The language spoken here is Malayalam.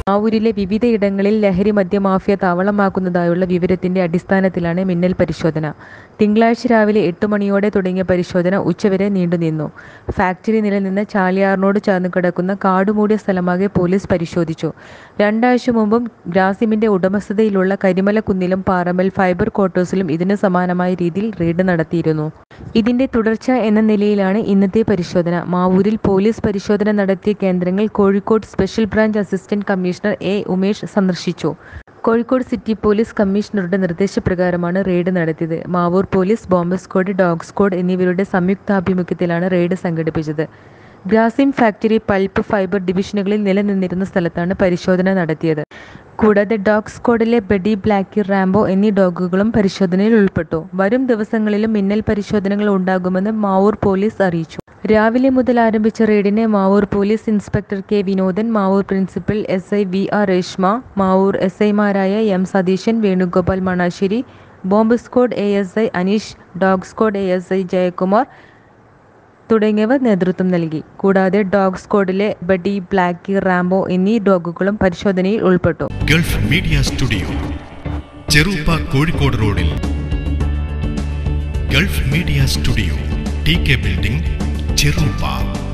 മാവൂരിലെ വിവിധയിടങ്ങളിൽ ലഹരി മദ്യ മാഫിയ താവളമാക്കുന്നതായുള്ള വിവരത്തിന്റെ അടിസ്ഥാനത്തിലാണ് മിന്നൽ പരിശോധന തിങ്കളാഴ്ച രാവിലെ എട്ട് മണിയോടെ തുടങ്ങിയ പരിശോധന ഉച്ചവരെ നീണ്ടുനിന്നു ഫാക്ടറി നിലനിന്ന ചാലിയാറിനോട് ചേർന്ന് കിടക്കുന്ന കാടുമൂടിയ സ്ഥലമാകെ പോലീസ് പരിശോധിച്ചു രണ്ടാഴ്ച മുമ്പും ഗ്രാസിമിന്റെ ഉടമസ്ഥതയിലുള്ള കരിമലക്കുന്നിലും പാറമ്മൽ ഫൈബർ ക്വാർട്ടേഴ്സിലും ഇതിന് സമാനമായ രീതിയിൽ റെയ്ഡ് നടത്തിയിരുന്നു ഇതിന്റെ തുടർച്ച എന്ന നിലയിലാണ് ഇന്നത്തെ പരിശോധന മാവൂരിൽ പോലീസ് പരിശോധന നടത്തിയ കേന്ദ്രങ്ങൾ Kozhikode special branch assistant commissioner A Umesh സന്ദർശിച്ചു കോഴിക്കോട് സിറ്റി പോലീസ് കമ്മീഷണറുടെ നിർദ്ദേശപ്രകാരമാണ് റെയ്ഡ് നടത്തിയത് Mavoor police bomb squad dog squad എന്നിവരുടെ സംയുക്താഭിമുഖ്യത്തിലാണ് റെയ്ഡ് സംഘടിപ്പിച്ചത് ഗ്രാസിം ഫാക്ടറി പൾപ്പ് ഫൈബർ ഡിവിഷനുകളിൽ നിലനിന്നിരുന്ന സ്ഥലത്താണ് പരിശോധന നടത്തിയത് കൂടാതെ ഡോഗ് സ്ക്വാഡിലെ ബെഡി ബ്ലാക്കി റാംബോ എന്നീ ഡോഗുകളും പരിശോധനയിൽ ഉൾപ്പെട്ടു വരും ദിവസങ്ങളിലും മിന്നൽ പരിശോധനകൾ ഉണ്ടാകുമെന്ന് മാവൂർ പോലീസ് അറിയിച്ചു രാവിലെ മുതൽ ആരംഭിച്ച റെയ്ഡിനെ Mavoor police inspector K Vinodan Mavoor principal S I V R Reshma Mavoor S ഐമാരായ M Satheesan Venugopal Manassery bomb squad A S I Aneesh dog squad A S I Jayakumar തുടങ്ങിയവർ നേതൃത്വം നൽകി കൂടാതെ ഡോഗ് സ്ക്വാഡിലെ ബഡി ബ്ലാക്കി റാംബോ എന്നീ ഡോഗുകളും പരിശോധനയിൽ ഉൾപ്പെട്ടു Gulf Media studio Cheruppa Kozhikode റോഡിൽ Gulf Media studio T K building ചെറുപ്പ